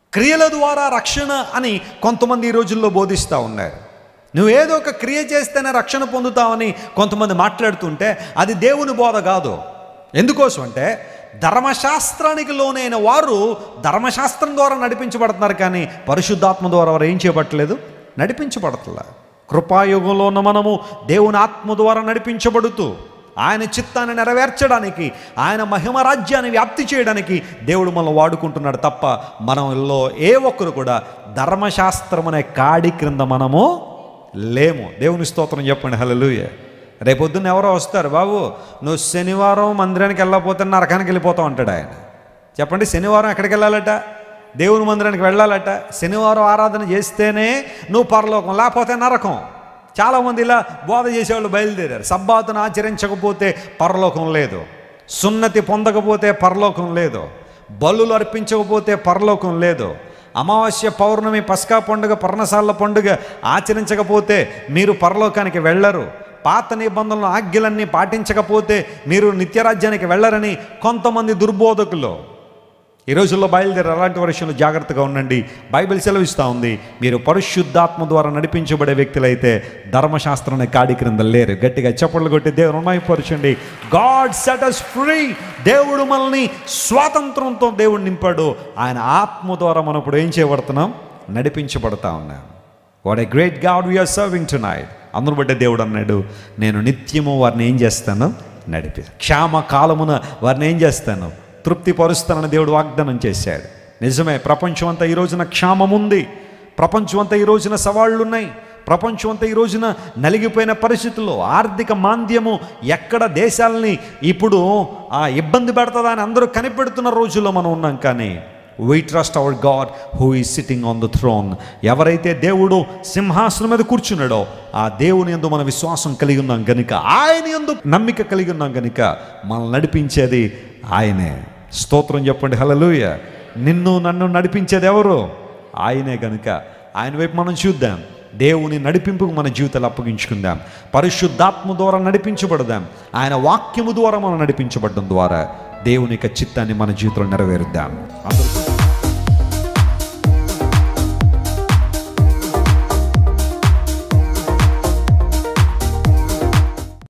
క్రియల ద్వారా రక్షణ అని కొంతమంది ఈ రోజుల్లో బోధిస్తూ ఉన్నారు నువ్వు ఏదో ఒక క్రియ చేస్తేనే రక్షణ పొందుతావని కొంతమంది మాట్లాడుతుంటే అది దేవుని బోధ కాదు ఎందుకోసం అంటే ధర్మశాస్త్రానికి లోనైన వారు ధర్మశాస్త్రం ద్వారా నడిపించబడుతున్నారు కానీ పరిశుద్ధాత్మ ద్వారా వారు ఏం చేయబట్టలేదు నడిపించబడతలే కృపాయుగంలో ఉన్న మనము దేవుని ఆత్మ ద్వారా నడిపించబడుతూ ఆయన చిత్తాన్ని నెరవేర్చడానికి ఆయన మహిమ రాజ్యాన్ని వ్యాప్తి చేయడానికి దేవుడు మనం వాడుకుంటున్నాడు తప్ప మనలో ఏ ఒక్కరు కూడా ధర్మశాస్త్రం అనే కాడి క్రింద మనము లేము దేవుని స్తోత్రం చెప్పండి హల్లెలూయా రేపొద్దున్న ఎవరో వస్తారు బాబు నువ్వు శనివారం మందిరానికి వెళ్ళకపోతే నరకానికి వెళ్ళిపోతావు అంటాడు ఆయన చెప్పండి శనివారం ఎక్కడికి వెళ్ళాలట దేవుని మందిరానికి వెళ్ళాలట శనివారం ఆరాధన చేస్తేనే నువ్వు పరలోకం లేకపోతే నరకం చాలామంది ఇలా బోధ చేసేవాళ్ళు బయలుదేరారు సబ్బాతును ఆచరించకపోతే పరలోకం లేదు సున్నతి పొందకపోతే పరలోకం లేదు బలులు అర్పించకపోతే పరలోకం లేదు అమావాస్య పౌర్ణమి పస్కా పండుగ పర్ణశాల పండుగ ఆచరించకపోతే మీరు పరలోకానికి వెళ్ళరు పాత నిబంధనలు ఆజ్ఞలన్నీ పాటించకపోతే మీరు నిత్యరాజ్యానికి వెళ్ళరని కొంతమంది దుర్బోధకులు ఈ రోజుల్లో బయలుదేరి అలాంటి విషయంలో జాగ్రత్తగా ఉండండి బైబిల్ సెలవిస్తూ ఉంది మీరు పరిశుద్ధాత్మ ద్వారా నడిపించబడే వ్యక్తులైతే ధర్మశాస్త్రాన్ని కాడి క్రింద లేరు గట్టిగా చప్పట్లు కొట్టి దేవుని ఉన్నాయిపరచండి గాడ్ సెట్ అస్ ఫ్రీ దేవుడు మనల్ని స్వాతంత్రంతో దేవుడు నింపాడు ఆయన ఆత్మ ద్వారా మనం ఇప్పుడు ఏం చేయబడుతున్నాం నడిపించబడతా ఉన్నాం what a great God we are serving tonight అందరు బట్టే దేవుడు అన్నాడు నేను నిత్యము వారిని ఏం చేస్తాను నడిపి క్షామ కాలమున వారిని ఏం చేస్తాను తృప్తి పరుస్తానని దేవుడు వాగ్దానం చేశాడు నిజమే ప్రపంచం అంతా ఈ రోజున క్షామం ఉంది ప్రపంచం అంతా ఈ రోజున సవాళ్ళు ఉన్నాయి ప్రపంచం అంతా ఈ రోజున నలిగిపోయిన పరిస్థితుల్లో ఆర్థిక మాంద్యము ఎక్కడ దేశాలని ఇప్పుడు ఆ ఇబ్బంది పెడుతుందా అని అందరూ కనిపెడుతున్న రోజుల్లో మనం ఉన్నాం కానీ we trust our God who ఈ సిట్టింగ్ ఆన్ ద థ్రోన్ ఎవరైతే దేవుడు సింహాసనం మీద కూర్చున్నాడో ఆ దేవుని ఎందు మన విశ్వాసం కలిగి ఉన్నాం గనుక ఆయన ఎందు నమ్మిక కలిగి ఉన్నాం గనుక మనల్ని నడిపించేది ఆయనే స్తోత్రం చెప్పండి హలలుయ నిన్ను నన్ను నడిపించేది ఎవరు ఆయనే గనుక ఆయన వైపు మనం చూద్దాం దేవుని నడిపింపుకు మన జీవితాలు అప్పగించుకుందాం పరిశుద్ధాత్మ ద్వారా నడిపించబడదాం ఆయన వాక్యము ద్వారా మనం నడిపించబడడం ద్వారా దేవుని యొక్క చిత్తాన్ని మన జీవితంలో నెరవేరుద్దాం అందరూ